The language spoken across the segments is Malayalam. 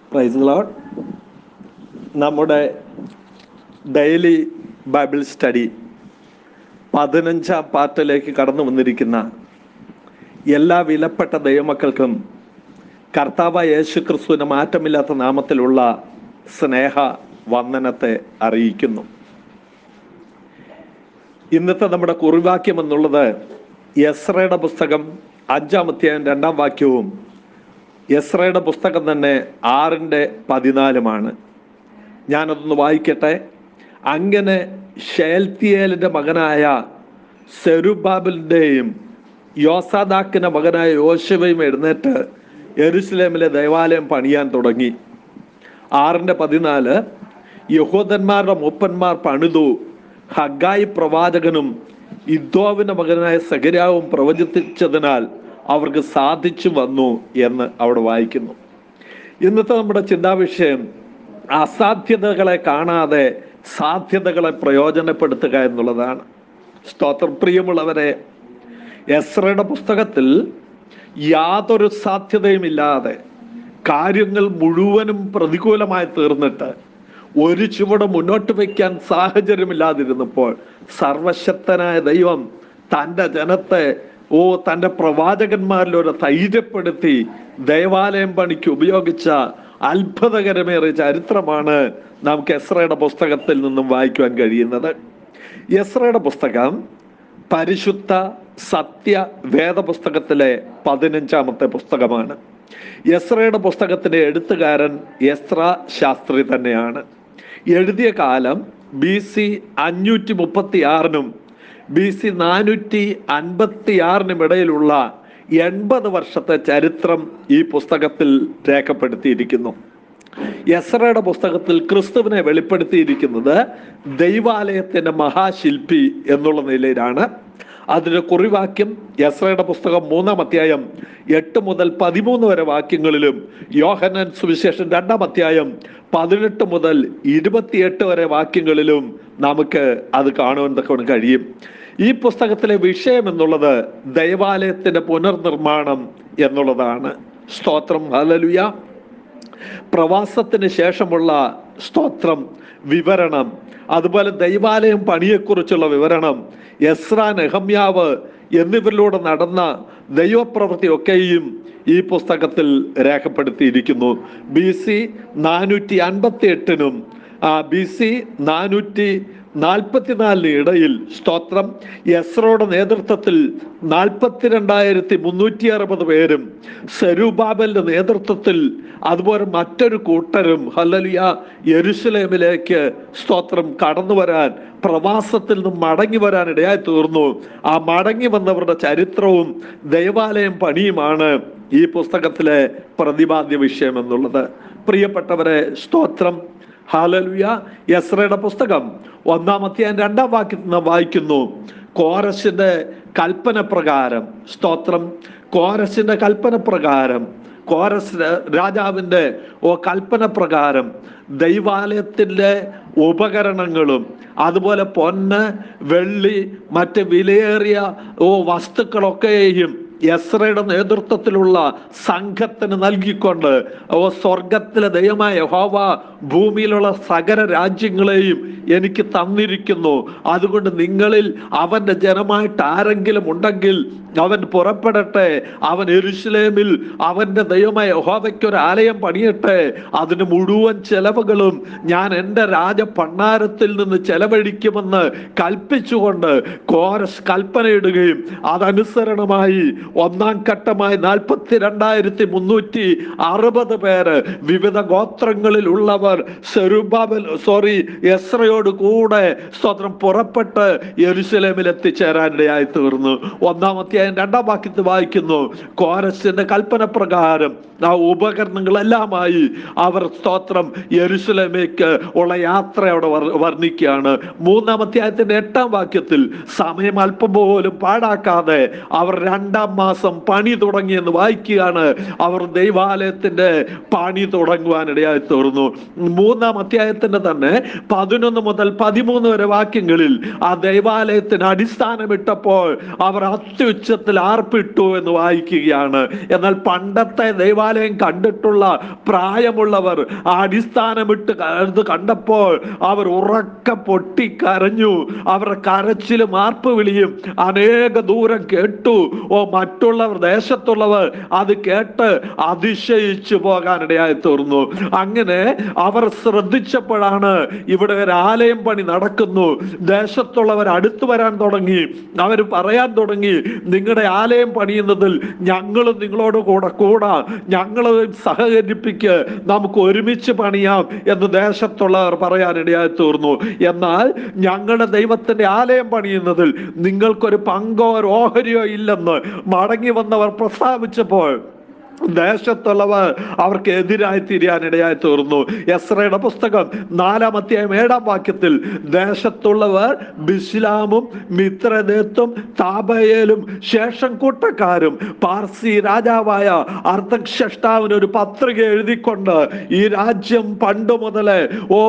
പ്രൈസ് ലോഡ് നമ്മുടെ ഡെയിലി ബൈബിൾ സ്റ്റഡി പതിനഞ്ചാം പാർട്ടിലേക്ക് കടന്നു വന്നിരിക്കുന്ന എല്ലാ വിലപ്പെട്ട ദൈവമക്കൾക്കും കർത്താവ് യേശു ക്രിസ്തുവിന് മാറ്റമില്ലാത്ത നാമത്തിലുള്ള സ്നേഹ വന്ദനത്തെ അറിയിക്കുന്നു ഇന്നത്തെ നമ്മുടെ കുറിവാക്യം എന്നുള്ളത് യസ്രയുടെ പുസ്തകം അഞ്ചാമത്തെയും രണ്ടാം വാക്യവും യസ്രയുടെ പുസ്തകം തന്നെ ആറിൻ്റെ പതിനാലുമാണ് ഞാനതൊന്ന് വായിക്കട്ടെ അങ്ങനെ ഷേൽത്തിയേലിൻ്റെ മകനായ സെരുബാബിലിൻ്റെയും യോസാദാക്കിൻ്റെ മകനായ യോശുവയും എഴുന്നേറ്റ് എരുസലേമിലെ ദേവാലയം പണിയാൻ തുടങ്ങി ആറിൻ്റെ പതിനാല് യഹൂദന്മാരുടെ മൂപ്പന്മാർ പണിതു ഹഗായി പ്രവാചകനും ഇദ്ദോവിന്റെ മകനായ സഗരാവും പ്രവചിച്ചതിനാൽ അവർക്ക് സാധിച്ചു വന്നു എന്ന് അവിടെ വായിക്കുന്നു ഇന്നത്തെ നമ്മുടെ ചിന്താവിഷയം അസാധ്യതകളെ കാണാതെ സാധ്യതകളെ പ്രയോജനപ്പെടുത്തുക എന്നുള്ളതാണ് സ്തോത്രം പ്രിയമുള്ളവരെ എസ്രയുടെ പുസ്തകത്തിൽ യാതൊരു സാധ്യതയുമില്ലാതെ കാര്യങ്ങൾ മുഴുവനും പ്രതികൂലമായി തീർന്നിട്ട് ഒരു ചുവട് മുന്നോട്ട് വയ്ക്കാൻ സാഹചര്യമില്ലാതിരുന്നപ്പോൾ സർവശക്തനായ ദൈവം തൻ്റെ ജനത്തെ ഓ തൻ്റെ പ്രവാചകന്മാരിലൂടെ ധൈര്യപ്പെടുത്തി ദേവാലയം പണിക്ക് ഉപയോഗിച്ച അത്ഭുതകരമേറിയ ചരിത്രമാണ് നമുക്ക് എസ്രയുടെ പുസ്തകത്തിൽ നിന്നും വായിക്കുവാൻ കഴിയുന്നത് എസ്രയുടെ പുസ്തകം പരിശുദ്ധ സത്യ വേദപുസ്തകത്തിലെ പതിനഞ്ചാമത്തെ പുസ്തകമാണ് യസ്രയുടെ പുസ്തകത്തിന്റെ എഴുത്തുകാരൻ യസ്ര ശാസ്ത്രി തന്നെയാണ് എഴുതിയ കാലം ബി സി അഞ്ഞൂറ്റി മുപ്പത്തി ആറിനും ബി സി നാനൂറ്റി അൻപത്തി ആറിനും ഇടയിലുള്ള എൺപത് വർഷത്തെ ചരിത്രം ഈ പുസ്തകത്തിൽ രേഖപ്പെടുത്തിയിരിക്കുന്നു യസ്രയുടെ പുസ്തകത്തിൽ ക്രിസ്തുവിനെ വെളിപ്പെടുത്തിയിരിക്കുന്നത് ദൈവാലയത്തിന്റെ മഹാശില്പി എന്നുള്ള നിലയിലാണ് അതിന്റെ കുറിവാക്യം യസ്രയുടെ പുസ്തകം മൂന്നാം അധ്യായം എട്ട് മുതൽ പതിമൂന്ന് വരെ വാക്യങ്ങളിലും യോഹനൻ സുവിശേഷം രണ്ടാം അധ്യായം പതിനെട്ട് മുതൽ ഇരുപത്തിയെട്ട് വരെ വാക്യങ്ങളിലും നമുക്ക് അത് കാണുവാൻ തക്കവണ്ണം കഴിയും ഈ പുസ്തകത്തിലെ വിഷയം എന്നുള്ളത് ദൈവാലയത്തിന്റെ പുനർനിർമ്മാണം എന്നുള്ളതാണ് സ്തോത്രം ഹലലുയ പ്രവാസത്തിന് ശേഷമുള്ള സ്തോത്രം വിവരണം അതുപോലെ ദൈവാലയം പണിയെക്കുറിച്ചുള്ള വിവരണം യസ്ര നെഹമ്യാവ് എന്നിവരിലൂടെ നടന്ന ദൈവപ്രവൃത്തിയൊക്കെയും ഈ പുസ്തകത്തിൽ രേഖപ്പെടുത്തിയിരിക്കുന്നു ബി സി നാനൂറ്റി അൻപത്തി എട്ടിനും ബി സി നാനൂറ്റി നാൽപ്പത്തിനാലിന് ഇടയിൽ സ്തോത്രം യസ്രോയുടെ നേതൃത്വത്തിൽ നാൽപ്പത്തിരണ്ടായിരത്തി മുന്നൂറ്റി അറുപത് പേരും സെരുബാബലിന്റെ നേതൃത്വത്തിൽ അതുപോലെ മറ്റൊരു കൂട്ടരും ഹല്ലലിയ യെരുസലേമിലേക്ക് സ്തോത്രം കടന്നു വരാൻ പ്രവാസത്തിൽ നിന്നും മടങ്ങി വരാൻ ഇടയായി തീർന്നു ആ മടങ്ങി വന്നവരുടെ ചരിത്രവും ദൈവാലയം പണിയുമാണ് ഈ പുസ്തകത്തിലെ പ്രതിപാദ്യ വിഷയം എന്നുള്ളത് പ്രിയപ്പെട്ടവരെ സ്തോത്രം ഹാലലുയ യസ്രയുടെ പുസ്തകം ഒന്നാമത്തെ രണ്ടാം വാക്യത്തിൽ നിന്ന് വായിക്കുന്നു കോരസിന്റെ കൽപ്പന പ്രകാരം സ്തോത്രം കോരസിന്റെ കൽപ്പന പ്രകാരം കോരസ് രാജാവിൻ്റെ ഓ കൽപ്പന പ്രകാരം ദൈവാലയത്തിൻ്റെ ഉപകരണങ്ങളും അതുപോലെ പൊന്ന് വെള്ളി മറ്റ് വിലയേറിയ ഓ വസ്തുക്കളൊക്കെയും യസ്രയുടെ നേതൃത്വത്തിലുള്ള സംഘത്തിന് നൽകിക്കൊണ്ട് ഓ സ്വർഗത്തിലെ ദൈവമായ യഹോവ ഭൂമിയിലുള്ള സകല രാജ്യങ്ങളെയും എനിക്ക് തന്നിരിക്കുന്നു അതുകൊണ്ട് നിങ്ങളിൽ അവന്റെ ജനമായിട്ട് ആരെങ്കിലും ഉണ്ടെങ്കിൽ അവൻ പുറപ്പെടട്ടെ അവൻ എരുസലേമിൽ അവന്റെ ദൈവമായ യഹോവയ്ക്ക് ഒരു ആലയം പണിയട്ടെ അതിന് മുഴുവൻ ചെലവുകളും ഞാൻ എൻ്റെ രാജഭണ്ണാരത്തിൽ നിന്ന് ചെലവഴിക്കുമെന്ന് കൽപ്പിച്ചുകൊണ്ട് കോരസ് കൽപ്പനയിടുകയും അതനുസരണമായി ഒന്നാം ഘട്ടമായി നാൽപ്പത്തി രണ്ടായിരത്തി മുന്നൂറ്റി അറുപത് പേര് വിവിധ ഗോത്രങ്ങളിൽ ഉള്ളവർ സെറുബാബൽ സോറി എസ്രയോട് കൂടെ സ്തോത്രം പുറപ്പെട്ട് യെരുസലേമിൽ എത്തിച്ചേരാനിടയായി തീർന്നു ഒന്നാമത്തെ രണ്ടാം വാക്യത്തിൽ വായിക്കുന്നു കോരസിന്റെ കൽപ്പന പ്രകാരം ആ ഉപകരണങ്ങളെല്ലാമായി അവർ സ്തോത്രം യെരുസലേമേക്ക് ഉള്ള യാത്ര അവിടെ വർണ്ണിക്കുകയാണ് മൂന്നാം അധ്യായത്തിന്റെ എട്ടാം വാക്യത്തിൽ സമയം അല്പം പോലും പാഴാക്കാതെ അവർ രണ്ടാം മാസം പണി തുടങ്ങി എന്ന് വായിക്കുകയാണ് അവർ ദൈവാലയത്തിന്റെ പണി തുടങ്ങുവാനിടയായി തീർന്നു മൂന്നാം അധ്യായത്തിന്റെ തന്നെ പതിനൊന്ന് മുതൽ പതിമൂന്ന് വരെ വാക്യങ്ങളിൽ ആ ദൈവാലയത്തിന് അടിസ്ഥാനമിട്ടപ്പോൾ അവർ അത്യുച്ചത്തിൽ ആർപ്പിട്ടു എന്ന് വായിക്കുകയാണ് എന്നാൽ പണ്ടത്തെ ദൈവാലയം കണ്ടിട്ടുള്ള പ്രായമുള്ളവർ ആ അടിസ്ഥാനമിട്ട് ക- ഇത് കണ്ടപ്പോൾ അവർ ഉറക്ക പൊട്ടിക്കരഞ്ഞു അവരുടെ കരച്ചിലും ആർപ്പ് വിളിയും അനേക ദൂരം കേട്ടു ഓ മറ്റുള്ളവർ ദേശത്തുള്ളവർ അത് കേട്ട് അതിശയിച്ചു പോകാനിടയായി തീർന്നു അങ്ങനെ അവർ ശ്രദ്ധിച്ചപ്പോഴാണ് ഇവിടെ ഒരു ആലയം പണി നടക്കുന്നു ദേശത്തുള്ളവർ അടുത്തു വരാൻ തുടങ്ങി അവർ പറയാൻ തുടങ്ങി നിങ്ങളുടെ ആലയം പണിയുന്നതിൽ ഞങ്ങളും നിങ്ങളോട് കൂടെ കൂടാ ഞങ്ങൾ സഹകരിപ്പിക്ക് നമുക്ക് ഒരുമിച്ച് പണിയാം എന്ന് ദേശത്തുള്ളവർ പറയാനിടയായി തീർന്നു എന്നാൽ ഞങ്ങളുടെ ദൈവത്തിന്റെ ആലയം പണിയുന്നതിൽ നിങ്ങൾക്കൊരു പങ്കോ ഒരു ഓഹരിയോ ഇല്ലെന്ന് മടങ്ങി വന്നവർ പ്രസ്താവിച്ചപ്പോൾ ദേശത്തുള്ളവർ അവർക്ക് എതിരായി തിരിയാനിടയായി തീർന്നു എസ്രയുടെ പുസ്തകം നാലാം അധ്യായം ഏഴാം വാക്യത്തിൽ ദേശത്തുള്ളവർ ബിസ്ലാമും മിത്രദേത്തും താബയേലും ശേഷം കൂട്ടക്കാരും പാർസി രാജാവായ അർദ്ധക്ഷഷ്ടാവിന് ഒരു പത്രിക എഴുതിക്കൊണ്ട് ഈ രാജ്യം പണ്ട് മുതലേ ഓ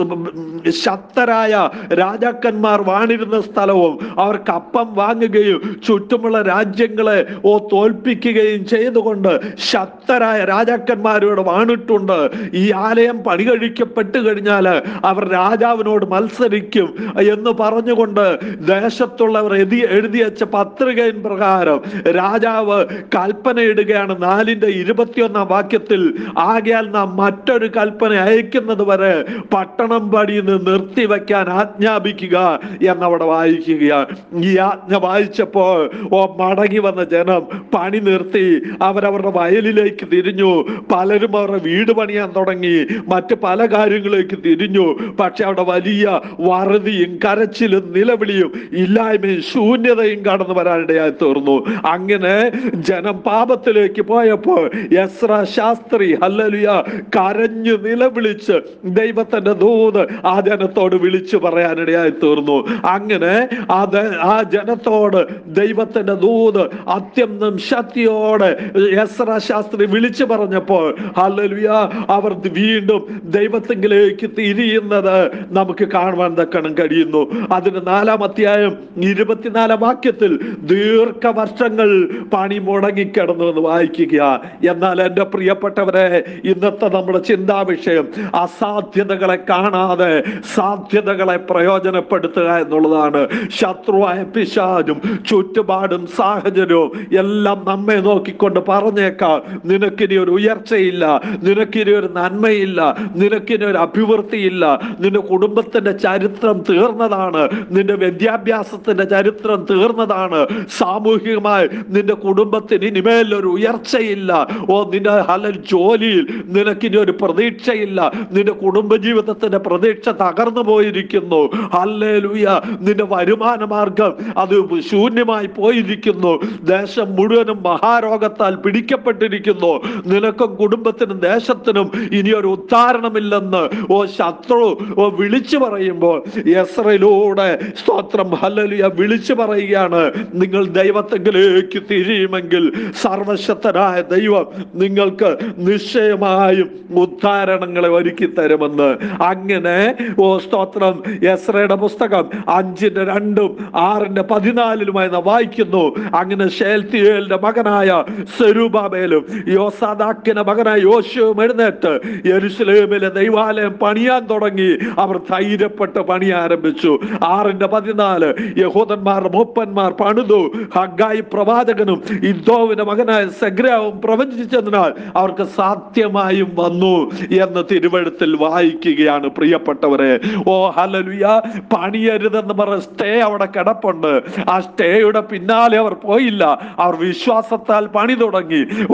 ശ- ശക്തരായ രാജാക്കന്മാർ വാണിരുന്ന സ്ഥലവും അവർക്ക് അപ്പം വാങ്ങുകയും ചുറ്റുമുള്ള രാജ്യങ്ങളെ ഓ തോൽപ്പിക്കുകയും ചെയ്തുകൊണ്ട് ശക്തരായ രാജാക്കന്മാരോട് വാണിട്ടുണ്ട് ഈ ആലയം പണി കഴിക്കപ്പെട്ട് കഴിഞ്ഞാൽ അവർ രാജാവിനോട് മത്സരിക്കും എന്ന് പറഞ്ഞുകൊണ്ട് ദേശത്തുള്ളവർ എഴുതി എഴുതി വെച്ച പത്രികയിൻ പ്രകാരം രാജാവ് കൽപ്പനയിടുകയാണ് നാലിന്റെ ഇരുപത്തിയൊന്നാം വാക്യത്തിൽ ആകയാൽ നാം മറ്റൊരു കൽപ്പന അയക്കുന്നത് വരെ പട്ടണം പണിന്ന് നിർത്തിവെക്കാൻ ആജ്ഞാപിക്കുക എന്നവിടെ വായിക്കുകയാണ് ഈ ആജ്ഞ വായിച്ചപ്പോൾ ഓ മടങ്ങി വന്ന ജനം പണി നിർത്തി അവരവരുടെ വയലിലേക്ക് തിരിഞ്ഞു പലരും അവരുടെ വീട് പണിയാൻ തുടങ്ങി മറ്റ് പല കാര്യങ്ങളിലേക്ക് തിരിഞ്ഞു പക്ഷെ അവിടെ വലിയ വറുതിയും കരച്ചിലും നിലവിളിയും ഇല്ലായ്മയും ശൂന്യതയും കടന്നു വരാനിടയായി തീർന്നു അങ്ങനെ ജനം പാപത്തിലേക്ക് പോയപ്പോൾ യസ്ര ശാസ്ത്രി ഹല്ലലുയ കരഞ്ഞു നിലവിളിച്ച് ദൈവത്തിന്റെ ദൂത് ആ ജനത്തോട് വിളിച്ചു പറയാനിടയായി തീർന്നു അങ്ങനെ അത് ആ ജനത്തോട് ദൈവത്തിന്റെ ദൂത് അത്യന്തം ശക്തിയോടെ യസ്ര ശാസ്ത്രി വിളിച്ചു പറഞ്ഞപ്പോൾ ഹല്ലലുയ അവർ വീണ്ടും ദൈവത്തെങ്കിലേക്ക് തിരിയുന്നത് നമുക്ക് കാണുവാൻ തക്കണം കഴിയുന്നു അതിന് നാലാം അധ്യായം ഇരുപത്തിനാലാം വാക്യത്തിൽ ദീർഘവർഷങ്ങൾ പണി മുടങ്ങിക്കിടന്നു എന്ന് വായിക്കുക എന്നാൽ എൻ്റെ പ്രിയപ്പെട്ടവരെ ഇന്നത്തെ നമ്മുടെ ചിന്താ വിഷയം അസാധ്യതകളെ കാണാതെ സാധ്യതകളെ പ്രയോജനപ്പെടുത്തുക എന്നുള്ളതാണ് ശത്രുവായ പിശാചും ചുറ്റുപാടും സാഹചര്യവും എല്ലാം നമ്മെ നോക്കിക്കൊണ്ട് പറഞ്ഞേക്കാം നിനക്കിനി ഒരു ഉയർച്ചയില്ല നിനക്കിനി ഒരു നന്മയില്ല നിനക്കിനി ഒരു അഭിവൃദ്ധിയില്ല നിന്റെ കുടുംബത്തിന്റെ ചരിത്രം തീർന്നതാണ് നിന്റെ വിദ്യാഭ്യാസത്തിന്റെ ചരിത്രം തീർന്നതാണ് സാമൂഹികമായി നിന്റെ കുടുംബത്തിന് ഇനിമേൽ ഒരു ഉയർച്ചയില്ല ഓ നിന്റെ ഹലൽ ജോലിയിൽ നിനക്കിനി ഒരു പ്രതീക്ഷയില്ല നിന്റെ കുടുംബജീവിതത്തിന്റെ പ്രതീക്ഷ തകർന്നു പോയിരിക്കുന്നു ഹല്ലേലൂയ നിന്റെ വരുമാന മാർഗം അത് ശൂന്യമായി പോയിരിക്കുന്നു ദേശം മുഴുവനും മഹാരോഗത്താൽ പിടിക്കപ്പെട്ടിരിക്കുന്നു നിനക്കും കുടുംബത്തിനും ദേശത്തിനും ഇനി ഒരു ഉദ്ധാരണമില്ലെന്ന് ഓ ശത്രു ഓ വിളിച്ചു പറയുമ്പോൾ യസ്രയിലൂടെ സ്തോത്രം ഹല്ലലിയ വിളിച്ചു പറയുകയാണ് നിങ്ങൾ ദൈവത്തെങ്കിലേക്ക് തിരിയുമെങ്കിൽ സർവശക്തനായ ദൈവം നിങ്ങൾക്ക് നിശ്ചയമായും ഉദ്ധാരണങ്ങളെ ഒരുക്കി തരുമെന്ന് അങ്ങനെ ഓ സ്തോത്രം യസ്രയുടെ പുസ്തകം അഞ്ചിന്റെ രണ്ടും ആറിന്റെ പതിനാലിലുമായി നാം വായിക്കുന്നു അങ്ങനെ ഷേൽത്തിയേലിന്റെ മകനായ സെരൂബാബേലും യോസാദാക്കിന്റെ മകനായ യോശുവും എഴുന്നേറ്റ് യെരുശലേമിലെ ദൈവാലയം പണിയാൻ തുടങ്ങി അവർ ധൈര്യപ്പെട്ട് പണി ആരംഭിച്ചു ആറിന്റെ പതിനാല് യഹൂദന്മാരുടെ മൂപ്പന്മാർ പണിതു ഹഗായി പ്രവാചകനും ഇദ്ദോവിന്റെ മകനായ സഗ്രാവും പ്രവചിച്ചതിനാൽ അവർക്ക് സാധ്യമായും വന്നു എന്ന് തിരുവഴുത്തിൽ വായിക്കുകയാണ് പ്രിയപ്പെട്ടവരെ ഓ ഹലലുയ പണിയരുതെന്ന് പറഞ്ഞ സ്റ്റേ അവിടെ കിടപ്പുണ്ട് ആ സ്റ്റേയുടെ പിന്നാലെ അവർ പോയില്ല അവർ വിശ്വാസത്താൽ പണി തുടങ്ങി ഓ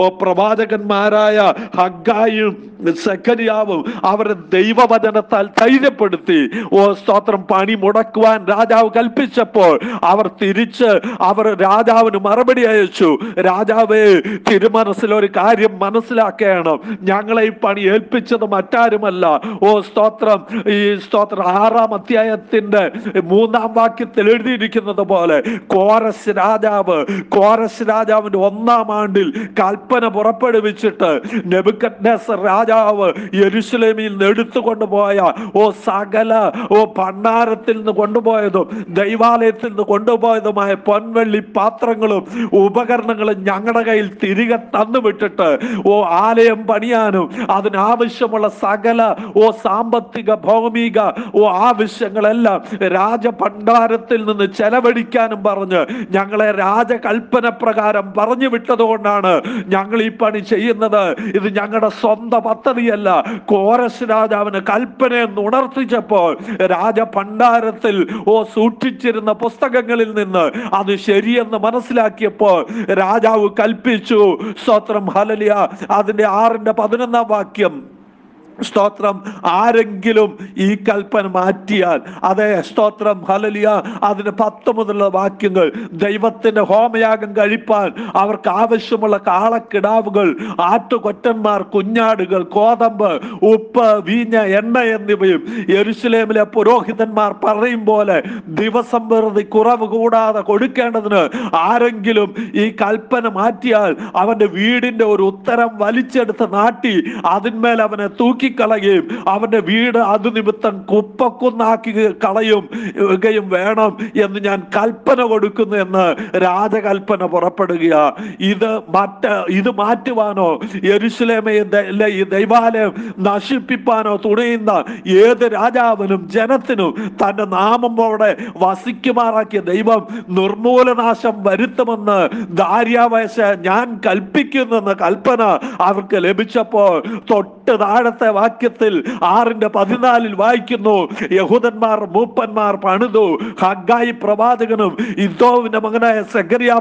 ഓ പ്രവാചകന്മാരായ ഹഗ്ഗായും സെക്കരിയാവും അവരെ ദൈവവചനത്താൽ ധൈര്യപ്പെടുത്തി ഓ സ്തോത്രം പണി മുടക്കുവാൻ രാജാവ് കൽപ്പിച്ചപ്പോൾ അവർ തിരിച്ച് അവർ രാജാവിന് മറുപടി അയച്ചു രാജാവേ തിരുമനസ്സിൽ ഒരു കാര്യം മനസ്സിലാക്കണം ഞങ്ങളെ ഈ പണി ഏൽപ്പിച്ചത് മറ്റാരുമല്ല ഓ സ്തോത്രം ഈ സ്തോത്രം ആറാം അധ്യായത്തിന്റെ മൂന്നാം വാക്യത്തിൽ എഴുതിയിരിക്കുന്നത് പോലെ കോരസ് രാജാവ് കോരസ് രാജാവിന്റെ ഒന്നാം ആണ്ടിൽ കൽപ്പന പുറപ്പെടുവിച്ചിട്ട് നെബുക്കദ്നേസർ രാജാവ് യെരുശലേമിൽ നിന്ന് എടുത്തു കൊണ്ടുപോയ ഓ സകല ഓ ഭണ്ഡാരത്തിൽ നിന്ന് കൊണ്ടുപോയതും ദൈവാലയത്തിൽ നിന്ന് കൊണ്ടുപോയതുമായ പൊൻവെള്ളി പാത്രങ്ങളും ഉപകരണങ്ങളും ഞങ്ങളുടെ കയ്യിൽ തിരികെ തന്നു വിട്ടിട്ട് ഓ ആലയം പണിയാനും അതിനാവശ്യമുള്ള സകല ഓ സാമ്പത്തിക ഭൗമിക ഓ ആവശ്യങ്ങളെല്ലാം രാജഭണ്ഡാരത്തിൽ നിന്ന് ചെലവഴിക്കാനും പറഞ്ഞ് ഞങ്ങളെ രാജകൽപ്പന പ്രകാരം പറഞ്ഞു വിട്ടതുകൊണ്ടാണ് ഞങ്ങൾ ഈ പണി ചെയ്യുന്നത് ഇത് ഞങ്ങളുടെ സ്വന്തം പദ്ധതിയല്ല കോരസ് രാജാവിന് കൽപ്പനയെ ഉണർത്തിച്ചപ്പോൾ രാജഭണ്ഡാരത്തിൽ ഓ സൂക്ഷിച്ചിരുന്ന പുസ്തകങ്ങളിൽ നിന്ന് അത് ശരിയെന്ന് മനസ്സിലാക്കിയപ്പോൾ രാജാവ് കൽപ്പിച്ചു സ്തോത്രം ഹലലിയ അതിന്റെ ആറിന്റെ പതിനൊന്നാം വാക്യം സ്തോത്രം ആരെങ്കിലും ഈ കൽപ്പന മാറ്റിയാൽ അതെ സ്തോത്രം ഹലലിയ അതിന് പത്ത് മുതലുള്ള വാക്യങ്ങൾ ദൈവത്തിന്റെ ഹോമയാഗം കഴിപ്പാൻ അവർക്ക് ആവശ്യമുള്ള കാളക്കിടാവുകൾ ആട്ടുകൊറ്റന്മാർ കുഞ്ഞാടുകൾ കോതമ്പ് ഉപ്പ് വീഞ്ഞ എണ്ണ എന്നിവയും യെരുശലേമിലെ പുരോഹിതന്മാർ പറയും പോലെ ദിവസം വെറുതെ കുറവ് കൂടാതെ കൊടുക്കേണ്ടതിന് ആരെങ്കിലും ഈ കൽപ്പന മാറ്റിയാൽ അവന്റെ വീടിന്റെ ഒരു ഉത്തരം വലിച്ചെടുത്ത് നാട്ടി അതിന്മേൽ അവനെ തൂക്കിക്കളയുകയും അവന്റെ വീട് അത് നിമിത്തം കുപ്പക്കുന്നാക്കി കളയും യും വേണം എന്ന് ഞാൻ കൽപ്പന കൊടുക്കുന്നു എന്ന് രാജകൽപ്പന പുറപ്പെടുക ഇത് മറ്റ് ഇത് മാറ്റുവാനോ യെരുശലേമയെ ദ- അല്ല, ഈ ദൈവാലയം നശിപ്പിപ്പാനോ തുണിയുന്ന ഏത് രാജാവിനും ജനത്തിനും തന്റെ നാമം അവിടെ വസിക്കുമാറാക്കിയ ദൈവം നിർമൂലനാശം വരുത്തുമെന്ന് ദാര്യാവശ ഞാൻ കൽപ്പിക്കുന്നെന്ന കൽപ്പന അവർക്ക് ലഭിച്ചപ്പോൾ തൊട്ട് താഴത്തെ വാക്യത്തിൽ ആറിന്റെ പതിനാലിൽ വായിക്കുന്നു യഹൂദന്മാർ മൂപ്പന്മാർ പണിതു ഹഗ്ഗായി പ്രവാചകനും ഇദ്ദോവിന്റെ മകനായ സെഗരിയ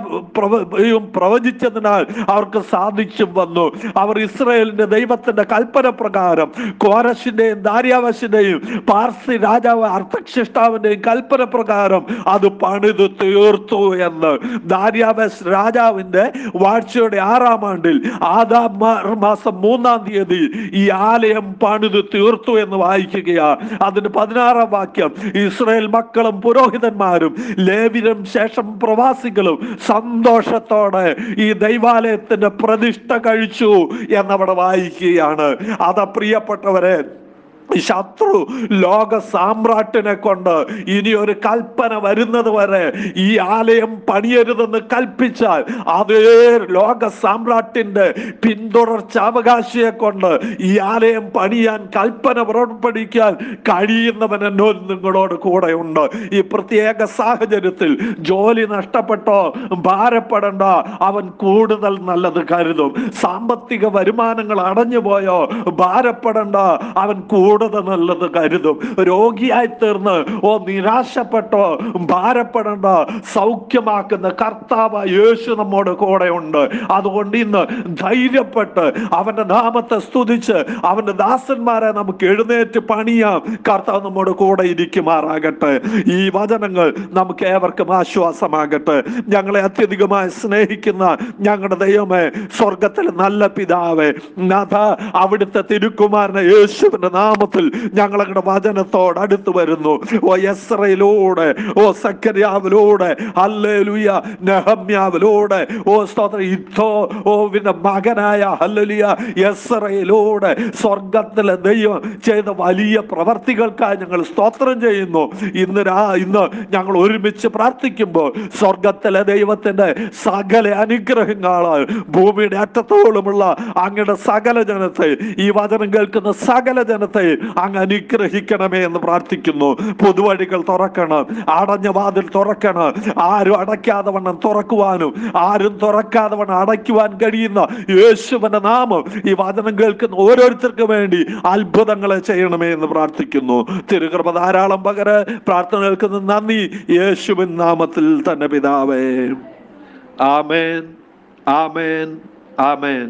പ്രവചിച്ചതിനാൽ അവർക്ക് സാധിച്ചും വന്നു അവർ ഇസ്രയേലിന്റെ ദൈവത്തിന്റെ കൽപ്പന പ്രകാരം കോരശിന്റെയും ദാര്യാവശിന്റെയും പാർസി രാജാവ് അർത്ഥക്ഷിഷ്ടാവിന്റെയും കൽപ്പന പ്രകാരം അത് പണിതു തീർത്തു എന്ന് ദാര്യാവസ് രാജാവിന്റെ വാഴ്ചയുടെ ആറാം ആണ്ടിൽ ആദാം മാ- മാസം മൂന്നാം തീയതി ഈ ആലയം പണിത് തീർത്തു എന്ന് വായിക്കുകയാ അതിന് പതിനാറാം വാക്യം ഇസ്രായേൽ മക്കളും പുരോഹിതന്മാരും ലേവിനും ശേഷം പ്രവാസികളും സന്തോഷത്തോടെ ഈ ദൈവാലയത്തിന്റെ പ്രതിഷ്ഠ കഴിച്ചു എന്നവിടെ വായിക്കുകയാണ് അത പ്രിയപ്പെട്ടവരെ ശത്രു ലോക സാമ്രാട്ടിനെ കൊണ്ട് ഇനി ഒരു കൽപ്പന വരുന്നത് വരെ ഈ ആലയം പണിയരുതെന്ന് കൽപ്പിച്ചാൽ അതേ ലോക സാമ്രാട്ടിന്റെ പിന്തുടർച്ച അവകാശിയെ കൊണ്ട് ഈ ആലയം പണിയാൻ കൽപ്പന പുറപ്പെടുവിക്കാൻ കഴിയുന്നവൻ എന്നോ നിങ്ങളോട് കൂടെ ഉണ്ട് ഈ പ്രത്യേക സാഹചര്യത്തിൽ ജോലി നഷ്ടപ്പെട്ടോ ഭാരപ്പെടണ്ട അവൻ കൂടുതൽ നല്ലത് കരുതും സാമ്പത്തിക വരുമാനങ്ങൾ അടഞ്ഞുപോയോ ഭാരപ്പെടണ്ട അവൻ കൂടുതൽ നല്ലത് കരുതും രോഗിയായി തീർന്ന് ഓ നിരാശപ്പെട്ടോ ഭാരപ്പെടണ്ട സൗഖ്യമാക്കുന്ന കർത്താവ് യേശു നമ്മോട് കൂടെ ഉണ്ട് അതുകൊണ്ട് ഇന്ന് ധൈര്യപ്പെട്ട് അവന്റെ നാമത്തെ സ്തുതിച്ച് അവന്റെ ദാസന്മാരെ നമുക്ക് എഴുന്നേറ്റ് പണിയാം കർത്താവ് നമ്മോട് കൂടെ ഇരിക്കുമാറാകട്ടെ ഈ വചനങ്ങൾ നമുക്ക് ഏവർക്കും ആശ്വാസമാകട്ടെ ഞങ്ങളെ അത്യധികമായി സ്നേഹിക്കുന്ന ഞങ്ങളുടെ ദൈവമേ സ്വർഗത്തിലെ നല്ല പിതാവേ നാഥ അവിടുത്തെ തിരുക്കുമാരനെ യേശുവിന്റെ നാമത്തിൽ ഞങ്ങളുടെ വചനത്തോട് അടുത്ത് വരുന്നു ഓ എസ്രയിലൂടെ ഓ സക്കരിയാവിലൂടെ ഹല്ലേലൂയ നെഹമ്യാവിലൂടെ ഓ സ്തോത്ര ഇത്തോ ഓ പിന്നെ മകനായ ഹല്ലേലൂയ എസ്രയിലൂടെ സ്വർഗത്തിലെ ദൈവം ചെയ്ത വലിയ പ്രവർത്തികൾക്കായി ഞങ്ങൾ സ്തോത്രം ചെയ്യുന്നു ഇന്ന് രാ ഇന്ന് ഞങ്ങൾ ഒരുമിച്ച് പ്രാർത്ഥിക്കുമ്പോൾ സ്വർഗത്തിലെ ദൈവത്തിന്റെ സകല അനുഗ്രഹങ്ങളാൽ ഭൂമിയുടെ അറ്റത്തോളമുള്ള അങ്ങയുടെ സകല ജനത്തെ ഈ വചനം കേൾക്കുന്ന സകല ജനത്തെ അങ്ങ് അനുഗ്രഹിക്കണമേ എന്ന് പ്രാർത്ഥിക്കുന്നു പുതുവഴികൾ തുറക്കണം അടഞ്ഞ വാതിൽ തുറക്കണം ആരും അടയ്ക്കാതെ വണ്ണം തുറക്കുവാനും ആരും തുറക്കാതെ വണ്ണം അടയ്ക്കുവാൻ കഴിയുന്ന യേശുവിന്റെ നാമം ഈ വചനം കേൾക്കുന്ന ഓരോരുത്തർക്കും വേണ്ടി അത്ഭുതങ്ങളെ ചെയ്യണമേ എന്ന് പ്രാർത്ഥിക്കുന്നു തിരുകൃപ ധാരാളം പകര പ്രാർത്ഥന കേൾക്കുന്ന നന്ദി യേശുവിൻ നാമത്തിൽ തന്നെ പിതാവേ ആമേൻ ആമേൻ ആമേൻ